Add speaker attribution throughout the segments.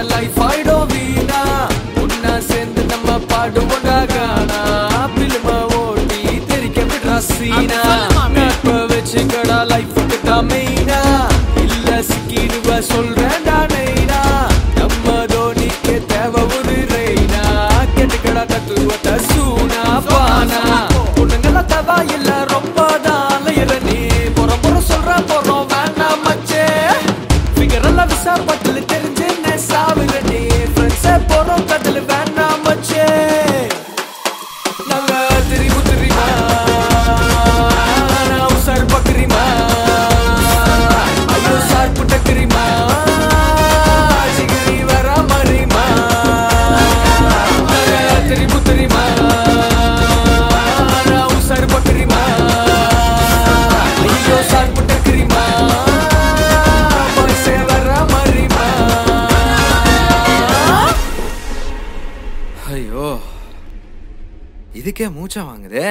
Speaker 1: life ஆயிடும் வீணா ஒன்னா சேர்ந்து நம்ம பாடுவோண்டா கானா பிலிம ஓட்டி தெரிக்க விடுறா சீனா நட்ப வச்சுக்கடா லைஃபுக்கு தான் மெயினா இல்ல சிக்கிடுவ சொல்றேன்டா நைனா நம்ம தோனிக்கு தேவை ஒரு ரெய்னா கெட்டுக்கடா தத்துவத்தை சூனா பானா பொண்ணுங்கள தேவை இல்ல ரொம்ப தான் அலையிற நீ புற புற சொல்ற போறோம் வேண்டாம் மச்சே ஃபிகர் எல்லாம் விசாரப்பட்டுல தெரிஞ்சு என்ன சாவுற நீ ஃப்ரெண்ட்ஸே போறோம் கதில் வேண்டாம் மச்சே நாங்க தெரிவு தெரியுமா நான் சார் பக்கரிமா ஐயோ சார் புட்ட தெரியுமா சிகிரி வர மறிமா நாங்க தெரிவு தெரியுமா நான் சார் பக்கரிமா ஐயோ சார் புட்ட தெரியுமா பஸ்ஸே வர மறிமா
Speaker 2: ஐயோ இதுக்கே மூச்சா வாங்குதே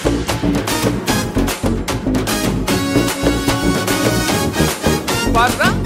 Speaker 3: பாருடா